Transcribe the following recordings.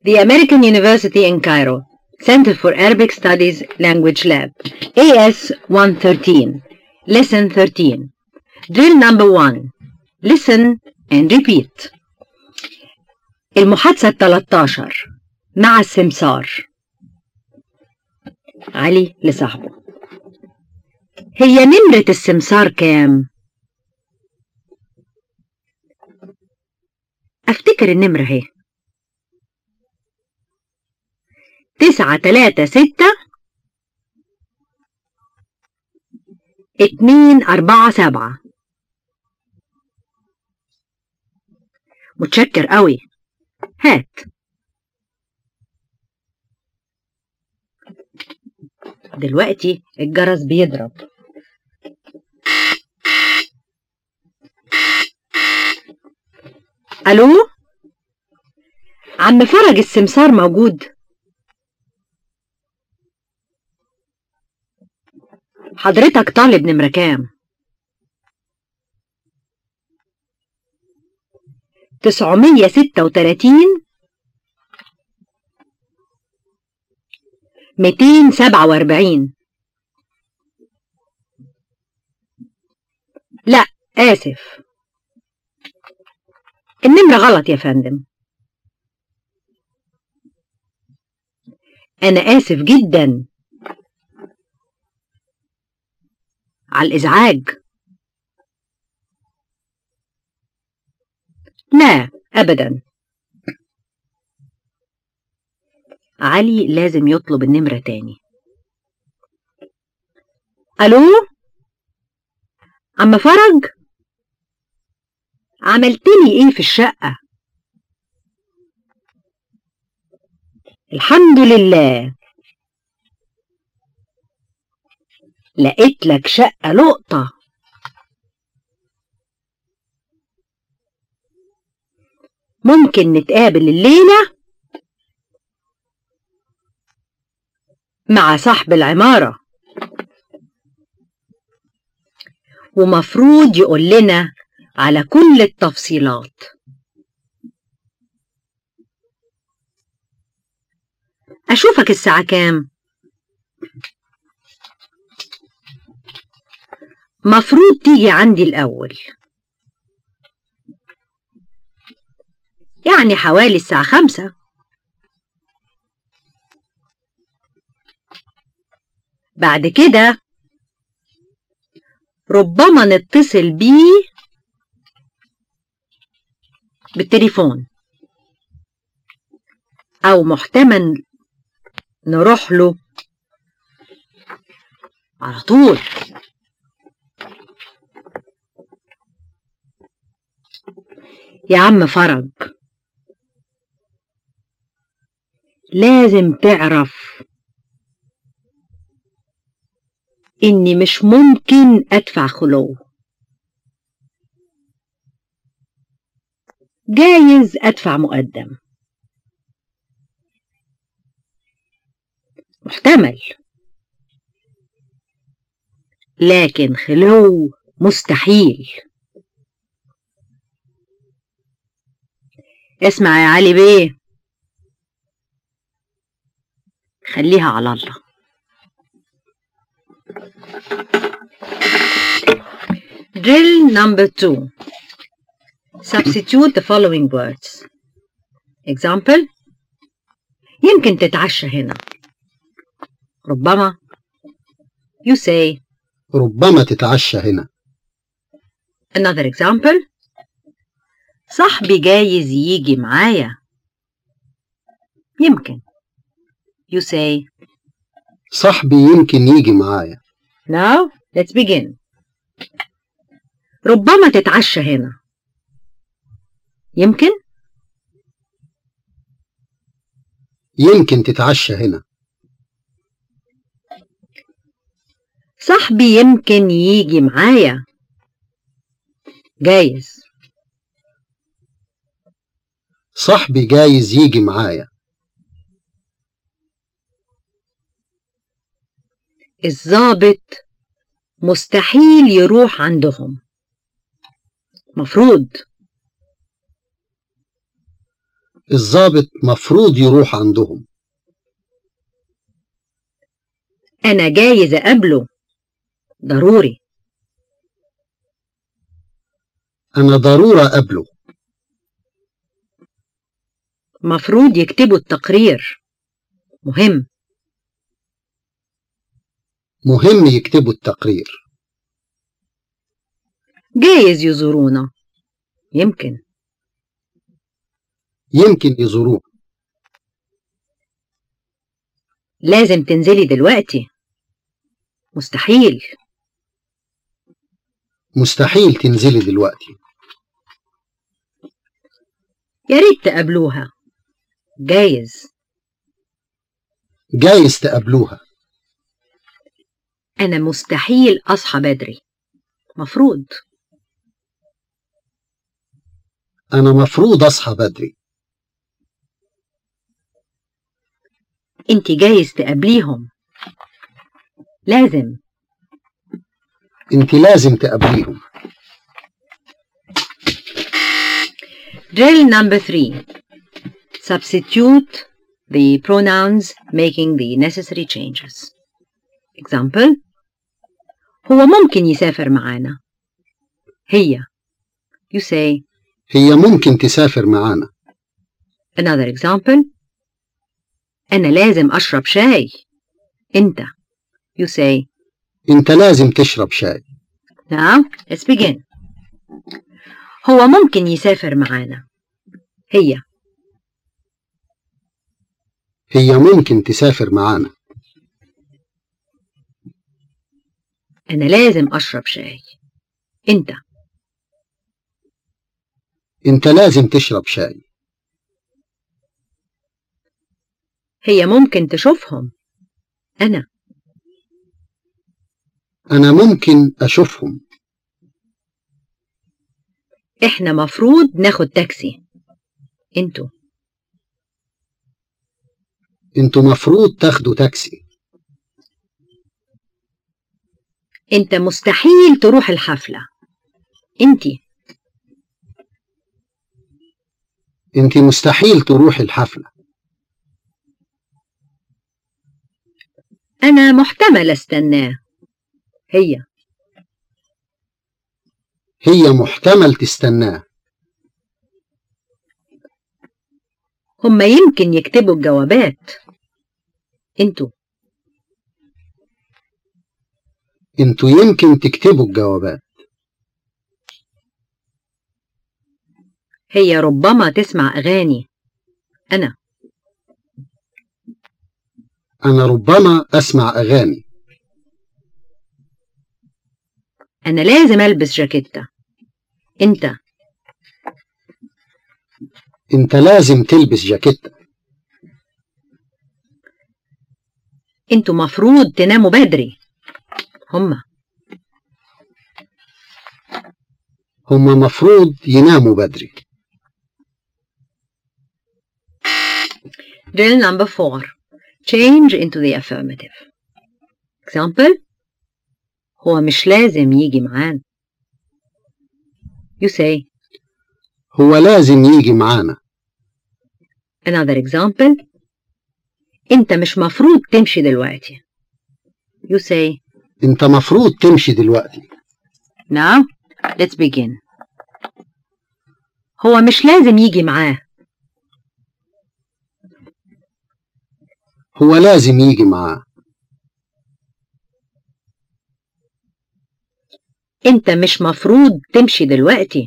The American University in Cairo Center for Arabic Studies Language Lab AS 113 Lesson 13 Drill number 1 Listen and repeat المحادثة 13 مع السمسار علي لصاحبه هي نمرة السمسار كام؟ افتكر النمرة اهي تسعة تلاتة ستة اتنين أربعة سبعة متشكر قوي هات دلوقتي الجرس بيضرب الو عم فرج السمسار موجود حضرتك طالب نمرة كام تسعمية ستة وتلاتين ميتين سبعة واربعين لا آسف النمرة غلط يا فندم أنا آسف جدا على الإزعاج لا أبدا علي لازم يطلب النمرة تاني ألو عم فرج عملتلي ايه في الشقة الحمد لله لقيت لك شقة لقطة ممكن نتقابل الليلة مع صاحب العمارة ومفروض يقول لنا على كل التفصيلات أشوفك الساعة كام؟ مفروض تيجي عندي الأول يعني حوالي الساعة خمسة بعد كده ربما نتصل بيه بالتليفون أو محتمل نروح له على طول يا عم فرج لازم تعرف إني مش ممكن أدفع خلو جايز أدفع مقدم محتمل لكن خلو مستحيل اسمع يا علي بيه خليها على الله Drill number two. Substitute the following words. Example يمكن تتعشى هنا ربما You say ربما تتعشى هنا Another example صاحبي جايز يجي معايا يمكن You say صاحبي يمكن يجي معايا Now let's begin ربما تتعشى هنا يمكن يمكن تتعشى هنا صاحبي يمكن يجي معايا جايز صاحبي جايز يجي معايا الضابط مستحيل يروح عندهم مفروض الضابط مفروض يروح عندهم أنا جايز أقابله ضروري أنا ضرورة قبله مفروض يكتبوا التقرير مهم مهم يكتبوا التقرير جايز يزورونا يمكن يمكن يزوروه لازم تنزلي دلوقتي مستحيل مستحيل تنزلي دلوقتي يا ريت تقابلوها جايز جايز تقابلوها أنا مستحيل أصحى بدري مفروض أنا مفروض أصحى بدري انت جايز تقابليهم لازم أنت لازم تقابليهم Drill number three. Substitute the pronouns making the necessary changes. Example. هو ممكن يسافر معانا. هي. You say. هي ممكن تسافر معانا Another example. أنا لازم أشرب شاي. أنت. You say. أنت لازم تشرب شاي Now, let's begin. هو ممكن يسافر معانا. هي. هي ممكن تسافر معانا أنا لازم أشرب شاي. أنت. أنت لازم تشرب شاي هي ممكن تشوفهم. أنا. أنا ممكن أشوفهم إحنا مفروض ناخد تاكسي. أنتوا. أنتوا مفروض تاخدوا تاكسي أنت مستحيل تروح الحفلة. أنتي. أنت مستحيل تروح الحفلة أنا محتمل أستناه. هي. هي محتمل تستناه هما يمكن يكتبوا الجوابات. أنتوا. أنتوا يمكن تكتبوا الجوابات هي ربما تسمع أغاني. أنا. أنا ربما أسمع أغاني أنا لازم ألبس جاكيتة. أنت. أنت لازم تلبس جاكيتة أنتوا مفروض تناموا بدري. هما. هما مفروض يناموا بدري Drill number four. Change into the affirmative. Example. هو مش لازم يجي معانا. You say. هو لازم يجي معانا Another example. أنت مش مفروض تمشي دلوقتي. You say. أنت مفروض تمشي دلوقتي Now, let's begin. هو مش لازم يجي معاه. هو لازم يجي معاه أنت مش مفروض تمشي دلوقتي.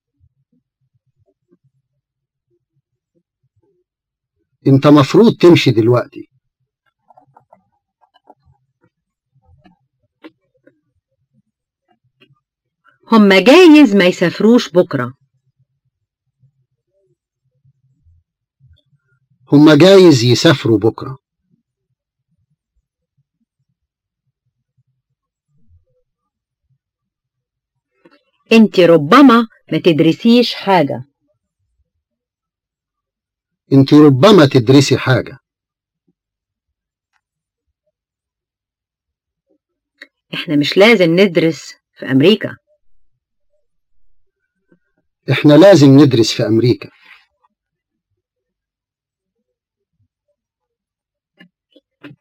أنت مفروض تمشي دلوقتي هما جايز ما يسافروش بكرة. هما جايز يسافروا بكرة أنت ربما ما تدرسيش حاجة. أنت ربما تدرسي حاجة إحنا مش لازم ندرس في أمريكا. إحنا لازم ندرس في أمريكا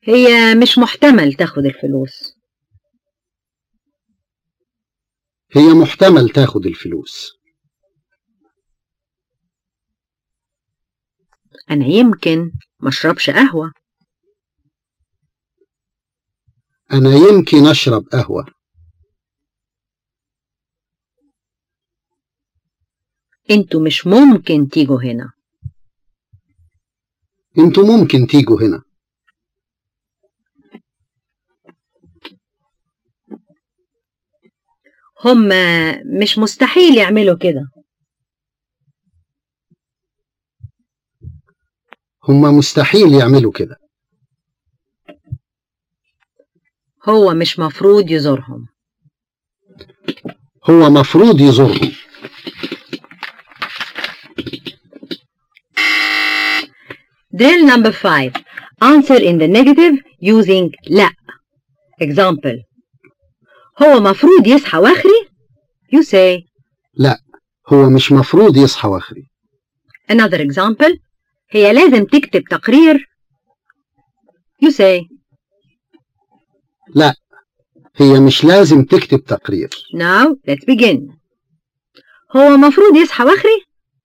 هي مش محتمل تاخد الفلوس هي محتمل تاخد الفلوس أنا يمكن مشربش قهوة أنا يمكن أشرب قهوة انتوا مش ممكن تيجوا هنا انتوا ممكن تيجوا هنا هم مش مستحيل يعملوا كده هما مستحيل يعملوا كده هو مش مفروض يزورهم هو مفروض يزورهم Drill number five. Answer in the negative using لا. Example. هو مفروض يصحى واخري؟ You say. هو مش مفروض يصحى واخري Another example. هي لازم تكتب تقرير؟ You say. هي مش لازم تكتب تقرير Now let's begin. هو مفروض يصحى واخري؟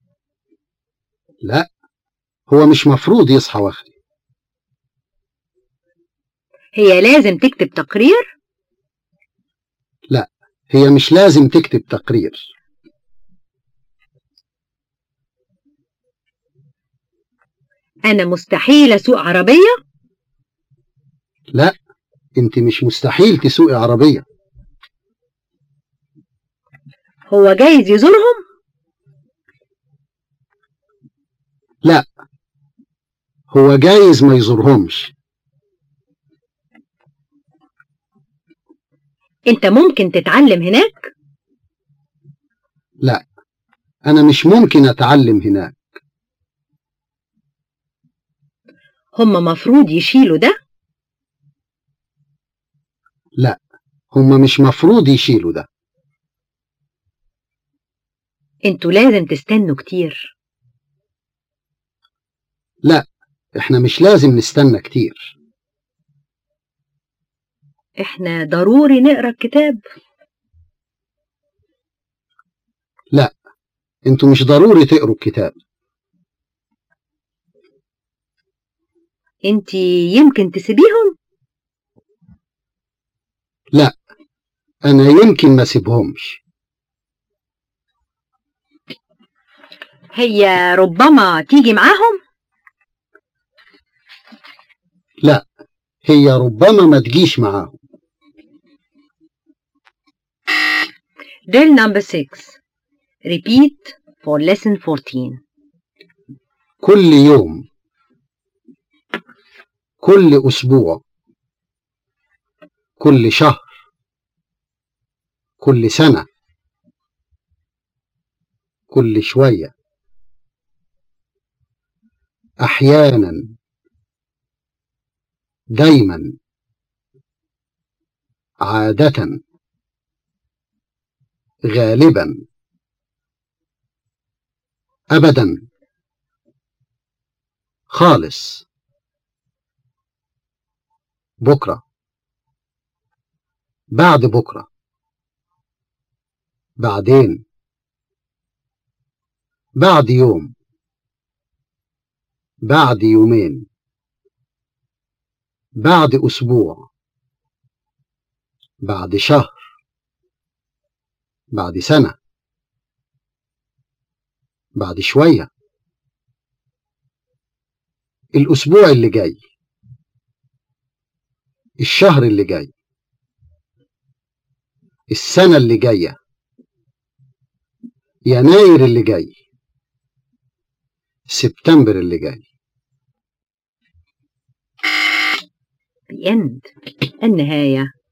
لا هو مش مفروض يصحى واخري هي لازم تكتب تقرير؟ هي مش لازم تكتب تقرير أنا مستحيل أسوق عربية؟ لا انت مش مستحيل تسوقي عربية هو جايز يزورهم؟ هو جايز ما يزورهمش أنت ممكن تتعلم هناك؟ انا مش ممكن اتعلم هناك هم مفروض يشيلوا ده؟ هما مش مفروض يشيلوا ده انتوا لازم تستنوا كتير احنا مش لازم نستنى كتير احنا ضروري نقرا الكتاب انتوا مش ضروري تقروا الكتاب انت يمكن تسيبيهم انا يمكن ما اسيبهمش هي ربما تيجي معاهم هي ربما ما تجيش معاهم drill number 6 repeat for lesson 14 كل يوم كل اسبوع كل شهر كل سنة كل شوية أحيانا دايما عادة غالبا أبدا خالص بكرة بعد بكرة بعدين بعد يوم بعد يومين بعد أسبوع بعد شهر بعد سنة بعد شوية الأسبوع اللي جاي الشهر اللي جاي السنة اللي جاية يناير اللي جاي سبتمبر اللي جاي the end النهاية